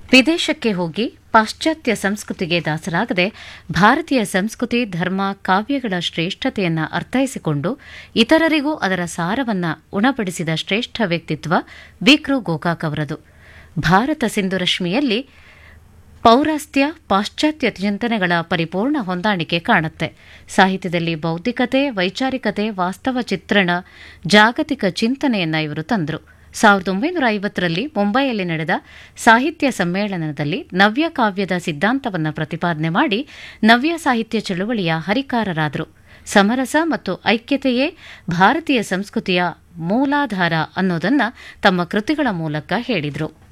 ವಿದೇಶಕ್ಕೆ ಹೋಗಿ ಪಾಶ್ಚಾತ್ಯ ಸಂಸ್ಕೃತಿಗೆ ದಾಸರಾಗದೆ ಭಾರತೀಯ ಸಂಸ್ಕೃತಿ ಧರ್ಮ ಕಾವ್ಯಗಳ ಶ್ರೇಷ್ಠತೆಯನ್ನು ಅರ್ಥೈಸಿಕೊಂಡು ಇತರರಿಗೂ ಅದರ ಸಾರವನ್ನ ಉಣಬಡಿಸಿದ ಶ್ರೇಷ್ಠ ವ್ಯಕ್ತಿತ್ವ ವಿಕ್ರು ಗೋಕಾಕ್ ಅವರದು ಭಾರತ ಸಿಂಧುರಶ್ಮಿಯಲ್ಲಿ ಪೌರಾಸ್ತ್ಯ ಪಾಶ್ಚಾತ್ಯ ಚಿಂತನೆಗಳ ಪರಿಪೂರ್ಣ ಹೊಂದಾಣಿಕೆ ಕಾಣುತ್ತೆ ಸಾಹಿತ್ಯದಲ್ಲಿ ಬೌದ್ಧಿಕತೆ ವೈಚಾರಿಕತೆ ವಾಸ್ತವ ಚಿತ್ರಣ ಜಾಗತಿಕ ಚಿಂತನೆಯನ್ನ ಇವರು ತಂದರು ಸಾವಿರದ ಒಂಬೈನೂರ ಐವತ್ತರಲ್ಲಿ ಮುಂಬೈಯಲ್ಲಿ ನಡೆದ ಸಾಹಿತ್ಯ ಸಮ್ಮೇಳನದಲ್ಲಿ ನವ್ಯ ಕಾವ್ಯದ ಸಿದ್ಧಾಂತವನ್ನು ಪ್ರತಿಪಾದನೆ ಮಾಡಿ ನವ್ಯ ಸಾಹಿತ್ಯ ಚಳುವಳಿಯ ಹರಿಕಾರರಾದರು ಸಮರಸ ಮತ್ತು ಐಕ್ಯತೆಯೇ ಭಾರತೀಯ ಸಂಸ್ಕೃತಿಯ ಮೂಲಾಧಾರ ಅನ್ನೋದನ್ನ ತಮ್ಮ ಕೃತಿಗಳ ಮೂಲಕ ಹೇಳಿದರು